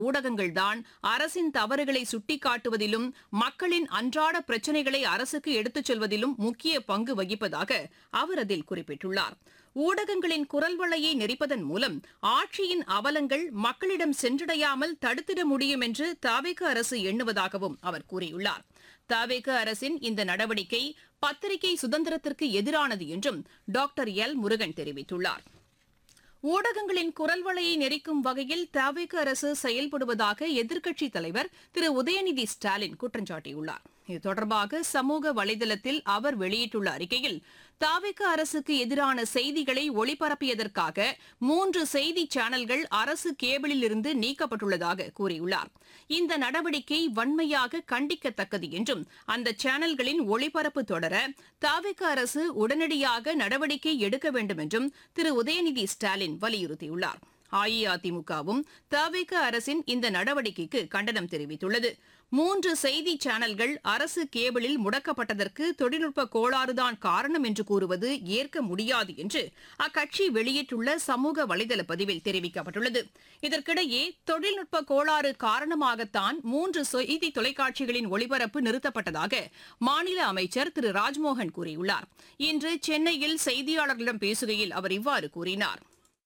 ஊடகங்கள்தான் அரசின் தவறுகளை சுட்டிக்காட்டுவதிலும் மக்களின் அன்றாட பிரச்சினைகளை அரசுக்கு எடுத்துச் செல்வதிலும் முக்கிய பங்கு வகிப்பதாக அவர் அதில் குறிப்பிட்டுள்ளார் ஊடகங்களின் குரல் வளையை நெறிப்பதன் மூலம் ஆட்சியின் அவலங்கள் மக்களிடம் சென்றடையாமல் தடுத்திட முடியும் என்று தாவேக அரசு எண்ணுவதாகவும் அவர் கூறியுள்ளார் தாவேக அரசின் இந்த நடவடிக்கை பத்திரிகை சுதந்திரத்திற்கு எதிரானது என்றும் டாக்டர் எல் முருகன் தெரிவித்துள்ளார் ஊடகங்களின் குரல் வளையை நெறிக்கும் வகையில் தவிக அரசு செயல்படுவதாக எதிர்க்கட்சித் தலைவர் திரு உதயநிதி ஸ்டாலின் குற்றம் சாட்டியுள்ளார் இது தொடர்பாக சமூக வலைதளத்தில் அவர் வெளியிட்டுள்ள அறிக்கையில் தாவிக அரசுக்கு எதிரான செய்திகளை ஒளிபரப்பியதற்காக மூன்று செய்தி சேனல்கள் அரசு கேபிளில் இருந்து நீக்கப்பட்டுள்ளதாக கூறியுள்ளார் இந்த நடவடிக்கை வன்மையாக கண்டிக்கத்தக்கது என்றும் அந்த சேனல்களின் ஒளிபரப்பு தொடர தாவிக அரசு உடனடியாக நடவடிக்கை எடுக்க வேண்டும் என்றும் திரு உதயநிதி ஸ்டாலின் வலியுறுத்தியுள்ளார் அஇஅதிமுகவும் தவிக அரசின் இந்த நடவடிக்கைக்கு கண்டனம் தெரிவித்துள்ளது மூன்று செய்தி சேனல்கள் அரசு கேபிளில் முடக்கப்பட்டதற்கு தொழில்நுட்ப கோளாறுதான் காரணம் என்று கூறுவது ஏற்க முடியாது என்று அக்கட்சி வெளியிட்டுள்ள சமூக வலைதள பதிவில் தெரிவிக்கப்பட்டுள்ளது இதற்கிடையே தொழில்நுட்ப கோளாறு காரணமாகத்தான் மூன்று செய்தி தொலைக்காட்சிகளின் ஒளிபரப்பு நிறுத்தப்பட்டதாக மாநில அமைச்சர் திரு ராஜ்மோகன் கூறியுள்ளார் இன்று சென்னையில் செய்தியாளர்களிடம் பேசுகையில் அவர் இவ்வாறு கூறினார்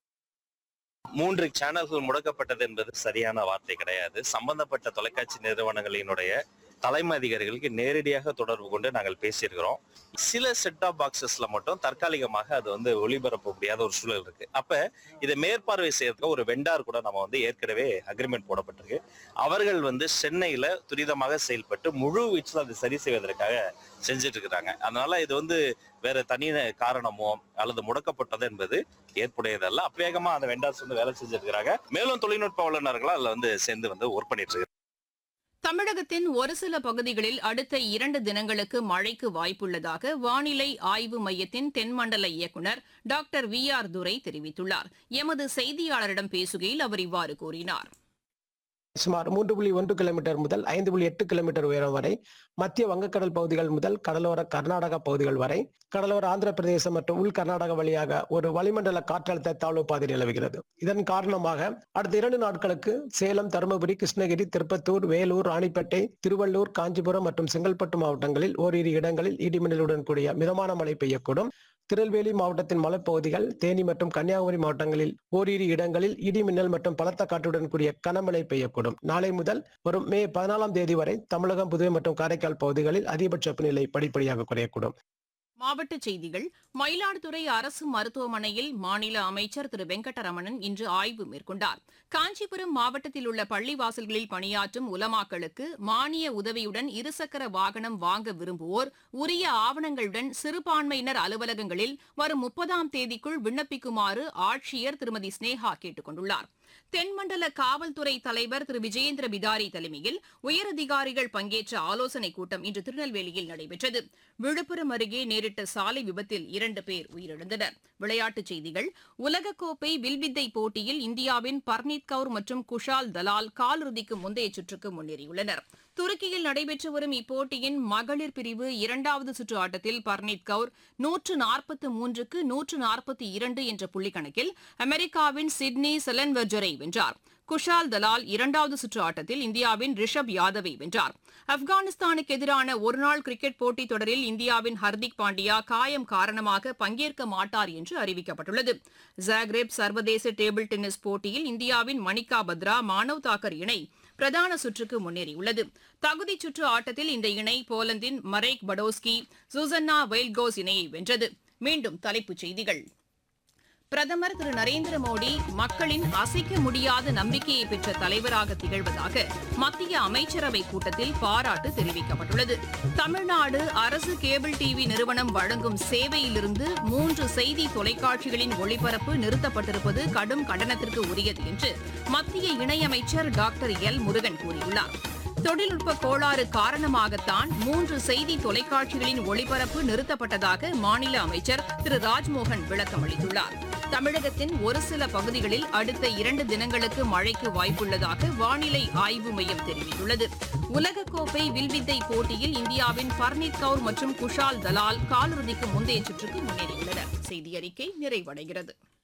மூன்று சேனல்கள் முடக்கப்பட்டது என்பது சரியான வார்த்தை கிடையாது சம்பந்தப்பட்ட தொலைக்காட்சி நிறுவனங்களினுடைய தலைமை அதிகாரிகளுக்கு நேரடியாக தொடர்பு கொண்டு நாங்கள் பேசியிருக்கிறோம் சில செட் ஆஃப் பாக்ஸஸ்ல மட்டும் தற்காலிகமாக அது வந்து ஒளிபரப்ப முடியாத ஒரு சூழல் இருக்கு அப்ப இதை மேற்பார்வை செய்யறதுக்கு ஒரு வெண்டார் கூட நம்ம வந்து ஏற்கனவே அக்ரிமெண்ட் போடப்பட்டிருக்கு அவர்கள் வந்து சென்னையில துரிதமாக செயல்பட்டு முழு வீச்சில் அதை சரி செய்வதற்காக செஞ்சுட்டு இருக்கிறாங்க அதனால இது வந்து வேற தனி காரணமோ அல்லது முடக்கப்பட்டது என்பது ஏற்புடையதல்ல அப்பிவேகமா அந்த வெண்டார்ஸ் வந்து வேலை செஞ்சுட்டு இருக்கிறாங்க மேலும் தொழில்நுட்ப வல்லுநர்கள் அதுல வந்து சேர்ந்து வந்து ஒர்க் பண்ணிட்டு இருக்காங்க தமிழகத்தின் ஒரு சில பகுதிகளில் அடுத்த இரண்டு தினங்களுக்கு மழைக்கு வாய்ப்புள்ளதாக வானிலை ஆய்வு மையத்தின் தென்மண்டல இயக்குநர் டாக்டர் வி ஆர் துரை தெரிவித்துள்ளார் எமது செய்தியாளரிடம் பேசுகையில் அவர் இவ்வாறு கூறினார் சுமார் மூன்று புள்ளி ஒன்று கிலோமீட்டர் முதல் ஐந்து புள்ளி எட்டு கிலோமீட்டர் உயரம் வரை மத்திய வங்கக்கடல் பகுதிகள் முதல் கடலோர கர்நாடக பகுதிகள் வரை கடலோர ஆந்திர பிரதேசம் மற்றும் உள் கர்நாடக வழியாக ஒரு வளிமண்டல காற்றழுத்த தாழ்வு பாதை நிலவுகிறது இதன் காரணமாக அடுத்த இரண்டு நாட்களுக்கு சேலம் தருமபுரி கிருஷ்ணகிரி திருப்பத்தூர் வேலூர் ராணிப்பேட்டை திருவள்ளூர் காஞ்சிபுரம் மற்றும் செங்கல்பட்டு மாவட்டங்களில் ஓரிரு இடங்களில் இடிமின்னலுடன் கூடிய மிதமான மழை பெய்யக்கூடும் திருநெல்வேலி மாவட்டத்தின் மலைப்பகுதிகள் தேனி மற்றும் கன்னியாகுமரி மாவட்டங்களில் ஓரிரு இடங்களில் இடி மின்னல் மற்றும் பலத்த காற்றுடன் கூடிய கனமழை பெய்யக்கூடும் நாளை முதல் வரும் மே பதினாலாம் தேதி வரை தமிழகம் புதுவை மற்றும் காரைக்கால் பகுதிகளில் அதிகபட்ச வெப்பநிலை படிப்படியாக குறையக்கூடும் மாவட்டச் செய்திகள் மயிலாடுதுறை அரசு மருத்துவமனையில் மாநில அமைச்சர் திரு வெங்கடரமணன் இன்று ஆய்வு மேற்கொண்டார் காஞ்சிபுரம் மாவட்டத்தில் உள்ள பள்ளிவாசல்களில் பணியாற்றும் உலமாக்களுக்கு மானிய உதவியுடன் இருசக்கர வாகனம் வாங்க விரும்புவோர் உரிய ஆவணங்களுடன் சிறுபான்மையினர் அலுவலகங்களில் வரும் முப்பதாம் தேதிக்குள் விண்ணப்பிக்குமாறு ஆட்சியர் திருமதி ஸ்னேகா கேட்டுக் கொண்டுள்ளார் தென்மண்டல காவல்துறை தலைவர் திரு விஜயேந்திர பிதாரி தலைமையில் உயரதிகாரிகள் பங்கேற்ற ஆலோசனைக் கூட்டம் இன்று திருநெல்வேலியில் நடைபெற்றது விழுப்புரம் அருகே நேரிட்ட சாலை விபத்தில் இரண்டு பேர் உயிரிழந்தனர் விளையாட்டுச் செய்திகள் உலகக்கோப்பை வில்வித்தை போட்டியில் இந்தியாவின் பர்னீத் கவுர் மற்றும் குஷால் தலால் காலிறுதிக்கு முந்தைய சுற்றுக்கு முன்னேறியுள்ளனர் துருக்கியில் நடைபெற்று வரும் இப்போட்டியின் மகளிர் பிரிவு இரண்டாவது சுற்று ஆட்டத்தில் பர்னீத் கவுர் நூற்று நாற்பத்து மூன்றுக்கு நூற்று நாற்பத்தி இரண்டு என்ற புள்ளிக்கணக்கில் அமெரிக்காவின் சிட்னி செலன்வெர்ஜரை வென்றார் குஷால் தலால் இரண்டாவது சுற்று ஆட்டத்தில் இந்தியாவின் ரிஷப் யாதவை வென்றார் ஆப்கானிஸ்தானுக்கு எதிரான ஒருநாள் கிரிக்கெட் போட்டித் தொடரில் இந்தியாவின் ஹர்திக் பாண்டியா காயம் காரணமாக பங்கேற்க மாட்டார் என்று அறிவிக்கப்பட்டுள்ளது ஜாக்ரேப் சர்வதேச டேபிள் டென்னிஸ் போட்டியில் இந்தியாவின் மணிகா பத்ரா மானவ் தாக்கர் இணை பிரதான சுற்றுக்கு முன்னேறியுள்ளது தகுதிச் சுற்று ஆட்டத்தில் இந்த இணை போலந்தின் மரேக் படோஸ்கி சுசன்னா வெயில்கோஸ் இணையை வென்றது மீண்டும் தலைப்புச் செய்திகள் பிரதமர் திரு நரேந்திர மோடி மக்களின் அசைக்க முடியாத நம்பிக்கையை பெற்ற தலைவராக திகழ்வதாக மத்திய அமைச்சரவை கூட்டத்தில் பாராட்டு தெரிவிக்கப்பட்டுள்ளது தமிழ்நாடு அரசு கேபிள் டிவி நிறுவனம் வழங்கும் சேவையிலிருந்து மூன்று செய்தி தொலைக்காட்சிகளின் ஒளிபரப்பு நிறுத்தப்பட்டிருப்பது கடும் கண்டனத்திற்கு உரியது என்று மத்திய இணையமைச்சர் டாக்டர் எல் முருகன் கூறியுள்ளார் தொழில்நுட்ப கோளாறு காரணமாகத்தான் மூன்று செய்தி தொலைக்காட்சிகளின் ஒளிபரப்பு நிறுத்தப்பட்டதாக மாநில அமைச்சர் திரு ராஜ்மோகன் விளக்கம் அளித்துள்ளார் தமிழகத்தின் ஒரு சில பகுதிகளில் அடுத்த இரண்டு தினங்களுக்கு மழைக்கு வாய்ப்புள்ளதாக வானிலை ஆய்வு மையம் தெரிவித்துள்ளது உலகக்கோப்பை வில்வித்தை போட்டியில் இந்தியாவின் பர்னீத் கவுர் மற்றும் குஷால் தலால் காலிறுதிக்கு முந்தைய சுற்றுக்கு முன்னேறியுள்ளனர் செய்தி அறிக்கை நிறைவடைகிறது